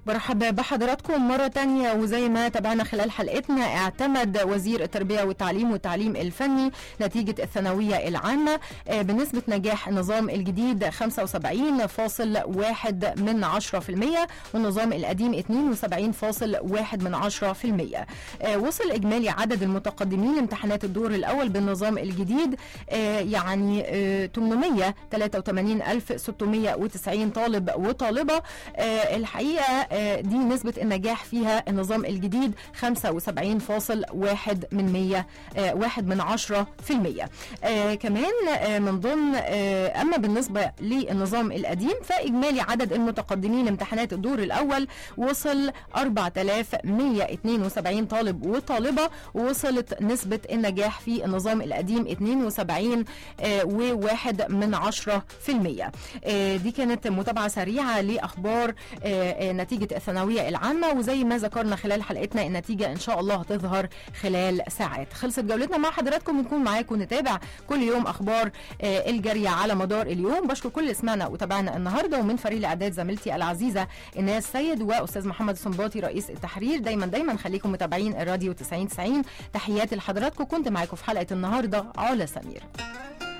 برحب بحضراتكم مرة تانية وزي ما تابعنا خلال حلقتنا اعتمد وزير التربية والتعليم والتعليم الفني نتيجة الثانوية العامة آه، بنسبة نجاح النظام الجديد 75.1 من 10% والنظام القديم 72.1 من 10% آه، وصل إجمالي عدد المتقدمين لامتحانات الدور الأول بالنظام الجديد آه، يعني آه، 883690 طالب وطالبة آه، الحقيقة آه، دي نسبة النجاح فيها النظام الجديد 75.1 من 100 آه، واحد من عشرة في المية آه، كمان آه، من ضمن آه، أما بالنسبة للنظام القديم فإجمالي عدد المتقدمين لامتحانات الدور الأول وصل 4172 طالب وطالبة ووصلت نسبة النجاح في النظام القديم 72 آه، وواحد من عشرة في المية آه، دي كانت متابعة سريعة لأخبار آه، آه، نتيجة الثانوية العامة وزي ما ذكرنا خلال حلقتنا النتيجة إن شاء الله هتظهر خلال ساعات خلصت جولتنا مع حضراتكم نكون معاكم نتابع كل يوم أخبار آه، الجارية على مدار اليوم بشكر كل اللي سمعنا وتابعنا النهاردة ومن فريق الإعداد زميلتي العزيزة إناس سيد وأستاذ محمد سنباطي رئيس التحرير دايما دايما خليكم متابعين الراديو 90 90 تحياتي لحضراتكم كنت معاكم في حلقة النهاردة علا سمير